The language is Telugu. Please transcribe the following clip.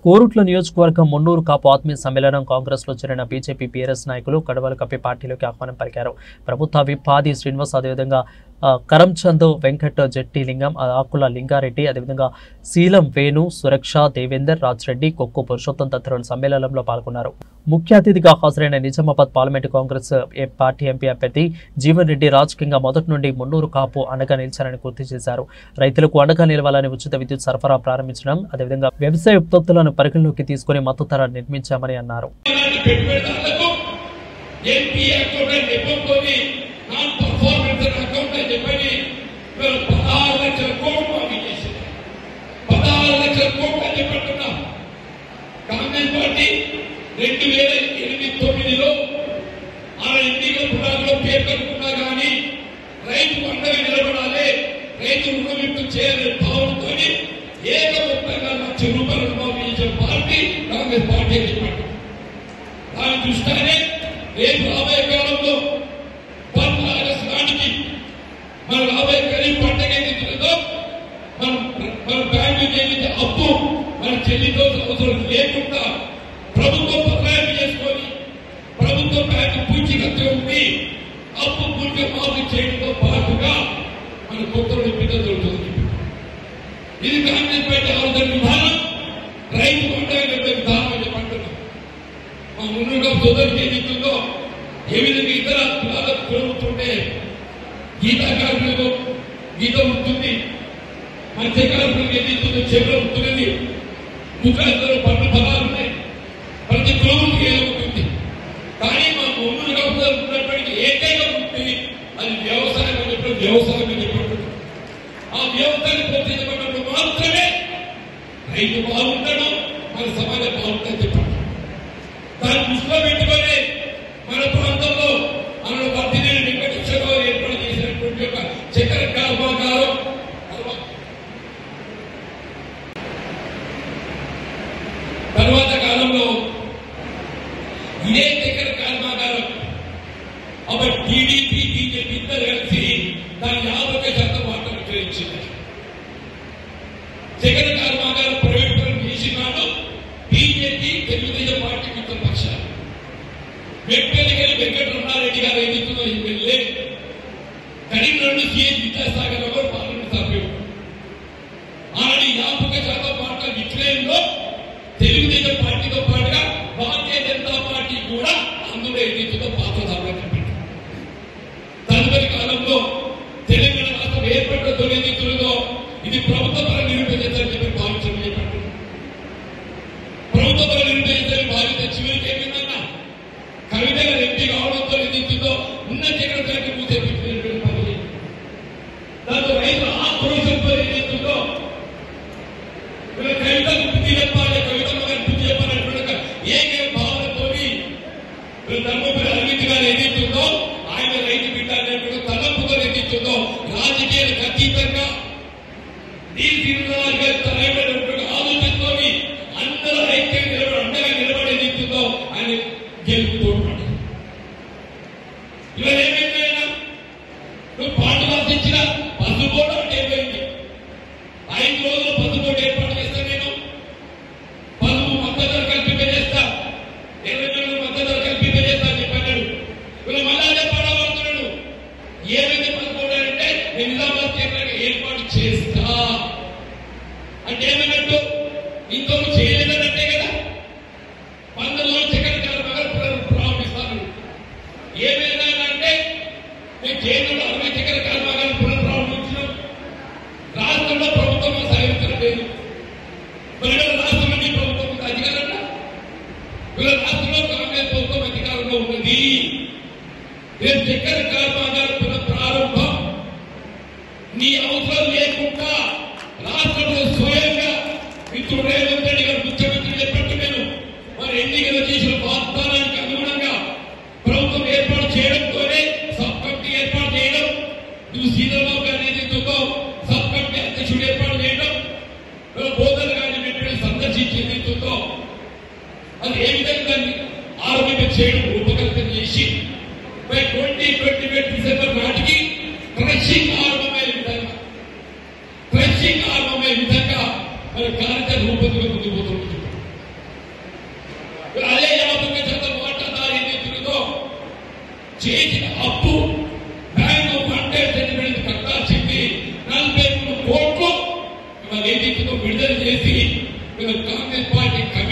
కోరుట్ల నియోజకవర్గం మున్నూరు కాపు ఆత్మీయ సమ్మేళనం కాంగ్రెస్ లో చేరిన బీజేపీ పీఆర్ఎస్ నాయకులు కడవలు కప్పి పార్టీలోకి ఆహ్వానం పలికారు ప్రభుత్వ విప్ ఆది శ్రీనివాస్ అదేవిధంగా ఆ, కరంచంద్ వెంకట్ జట్టి లింగం ఆకుల లింగారెడ్డి అదేవిధంగా శీలం వేణు సురక్ష దేవేందర్ రాజ్రెడ్డి కొక్కు పురుషోత్తం తదితరులు సమ్మేళనంలో పాల్గొన్నారు ముఖ్య అతిథిగా హాజరైన నిజామాబాద్ పార్లమెంటు కాంగ్రెస్ ఏ పార్టీ ఎంపీ అభ్యర్థి జీవన్ రెడ్డి రాజకీయంగా మొదటి నుండి మున్నూరు కాపు అండగా నిలిచారని గుర్తు చేశారు రైతులకు అండగా నిలవాలని ఉచిత విద్యుత్ సరఫరా ప్రారంభించడం అదేవిధంగా వ్యవసాయ ఉత్పత్తులను పరిగణలోకి తీసుకుని మద్దతు ధర నిర్మించామని అన్నారు ఇలాంటి పెట్టుబడిదారులకు ఎన్పీ అకౌంట్ అని నెపంతో నాన్ పర్ఫార్మెన్స్ అకౌంట్ అని చెప్పని వీళ్ళు పదహారు లక్షల కోట్లు మాఫీ చేసింది పదహారు లక్షల కోట్లు అని చెప్పంటున్నా కాంగ్రెస్ పార్టీ రెండు వేల ఎనిమిది తొమ్మిదిలో ఆ ఎన్నికల పునాదిలో పేర్కొనుకున్నా కానీ రైతు అండగా నిలబడాలి రైతు రుణవింపు చేయాలనే భావనతో ఏకముక్తంగా లక్ష రూపాయలు రుణమాఫీ చేసిన పార్టీ కాంగ్రెస్ పార్టీ అని చెప్పండి దాని దృష్ట్యానే రేపు రాబోయే కాలంలో పంతొమ్మిది ఆగస్టు నాటికి మన రాబోయే ఖరీఫ్ పంటకి ఏదైతుందో మనం మన బ్యాంకు చేయించే అప్పు మన చెల్లితో అవసరం లేకుండా ప్రభుత్వం బదలాయింపు చేసుకొని ప్రభుత్వ బ్యాంకు పూచీకత్తు ఉండి అప్పు పూర్తిగా మాఫీ చేయడంతో పాటుగా మన కొత్త నింపిత దొరుకుతుంది ఇది కాంగ్రెస్ పార్టీ ఆలోచన విధానం రైతు పంటగా విధానం అని చెప్పంటున్నాం మా ముందుగా సోదరికి ఏదైతుందో ఏ విధంగా ఇతర కులాలకు కులవుతుంటే గీతా కార్మికులకు గీత ఉంటుంది మత్స్య కార్మికులకు ఏదైతుందో చెవులు ఉంటున్నది ముఖాంతరం పన్ను ఫలాలు ఉన్నాయి ప్రతి కులములకు ఏదో ఉంటుంది కానీ మా ముందుగా ఉన్నప్పటికీ ఏకైక ఉంటుంది అది వ్యవసాయం అని చెప్పిన వ్యవసాయం అని చెప్పినప్పుడు ఆ వ్యవసాయాన్ని ప్రోత్సహించబడినప్పుడు మాత్రమే రైతు బాగుండడం మన సమాజం బాగుంటుందని చెప్పండి దాన్ని దృష్టిలో పెట్టుకొని మన ప్రాంతంలో మన వర్ధిని వెంకటేశ్వరరావు ఏర్పాటు చేసినటువంటి ఒక చక్కెర కర్మాగారం తర్వా- తర్వాత కాలంలో ఇదే చక్కెర కర్మాగారం అప్పుడు టీడీపీ బీజేపీ ఇద్దరు కలిసి దాని యాభై శాతం వాటా విక్రయించింది చక్కెర కర్మాగారం ప్రైవేట్ పరం చేసినాడు బీజేపీ తెలుగుదేశం పార్టీ మిత్ర పక్షాలు వెంకటగిరి వెంకటరమణారెడ్డి గారు ఎదుగుతున్న ఎమ్మెల్యే కరీంనగర్ సిఎస్ విద్యాసాగర్ గారు పార్లమెంట్ సభ్యుడు ఆనాడు యాభై శాతం వాటా విక్రయంలో తెలుగుదేశం పార్టీతో పాటుగా భారతీయ జనతా పార్టీ కూడా అందులో ఎదుగుతున్న పాత్రదారుగా కనిపించారు తదుపరి కాలంలో తెలంగాణ రాష్ట్రం ఏర్పడిన తొలి ఎన్నికలలో ఇది ప్రభుత్వ పర నిరూపించాలని చెప్పి భావించడం చెప్పండి ప్రభుత్వ పర నిరూపించాలని భావించే చివరికి ఏమైందన్నా కవిత గారు ఎంపీ కావడంతో ఎన్నికల్లో ఉన్న చక్రవర్తి మూసేపించినటువంటి పని దాంతో రైతులు ఆక్రోశంతో ఎన్నికల్లో వీళ్ళ కవిత బుద్ధి చెప్పాలి కవిత మగన్ బుద్ధి చెప్పాలన్నటువంటి ఒక ఏకైక భావనతోని వీళ్ళ ధర్మపురి అరవింద్ గారు ఏదైతుందో ఆయన రైతు బిడ్డ అనేటువంటి తలంపుతో ఏదైతుందో రాజకీయాలకు అతీతంగా నీల్ తిరుమల గారి తలైనటువంటి ఆలోచనతోని అందరూ ఐక్యంగా నిలబడి అండగా నిలబడి ఏదైతుందో ఆయన గెలుపుతోడు ఇవాళ ఏమైపోయినా నువ్వు పాటు రాసిచ్చిన పసుపు కూడా అంటే ఏమైంది ఐదు రోజులు పసుపు ఏర్పాటు చేస్తాను నేను పసుపు మద్దతు ధర కల్పింపజేస్తా ఇరవై రోజులు మద్దతు ధర కల్పింపజేస్తా అని చెప్పాడు వీళ్ళు మళ్ళా అదే పడబడుతున్నాడు ఏమైంది పసుపు అంటే నేను నిజామాబాద్ కేంద్రంగా ఏర్పాటు చేస్తా అంటే ఏమన్నట్టు ఇంకొక చేయలేదన్నట్టే కదా పందులో చక్కెర కార్మికులు ప్రారంభిస్తాను ఏమైనా అంటే మేము కేంద్రంలో అరవై చక్కెర కర్మాగారం పునఃప్రారంభించినాం రాష్ట్రంలో ప్రభుత్వం సహకరించడం లేదు మరి రాష్ట్రం నుంచి ప్రభుత్వం ఉంది అధికారంలో వీళ్ళ రాష్ట్రంలో కాంగ్రెస్ ప్రభుత్వం అధికారంలో ఉన్నది రేపు చక్కెర కర్మాగారం పునఃప్రారంభం నీ అవసరం లేకుండా రాష్ట్రంలో స్వయంగా మిత్రుడు రేవంత్ రెడ్డి గారు ముఖ్యమంత్రి చెప్పట్టు నేను మరి ఎన్నికలు చేసిన వాగ్దానానికి అనుగుణంగా ప్రభుత్వం ఏర్పాటు చేయడంతోనే సబ్ కమిటీ ఏర్పాటు చేయడం నువ్వు సీతారావు గారి నేతృత్వంలో సబ్ కమిటీ అధ్యక్షుడు ఏర్పాటు చేయడం వీళ్ళ బోధన గారిని పెట్టిన సందర్శించి నేతృత్వంతో అది ఏ విధంగా దాన్ని ఆరంభింప చేయడం రూపకల్పన చేసి బై ట్వంటీ ట్వంటీ డిసెంబర్ నాటికి క్రషింగ్ ఆరంభమయ్యే విధంగా క్రషింగ్ ఆరంభమయ్యే విధంగా మరి కార్యక్రమ రూపొందుకు ముందుకు పోతుంది నివేదికతో విడుదల చేసి మేము కాంగ్రెస్ పార్టీ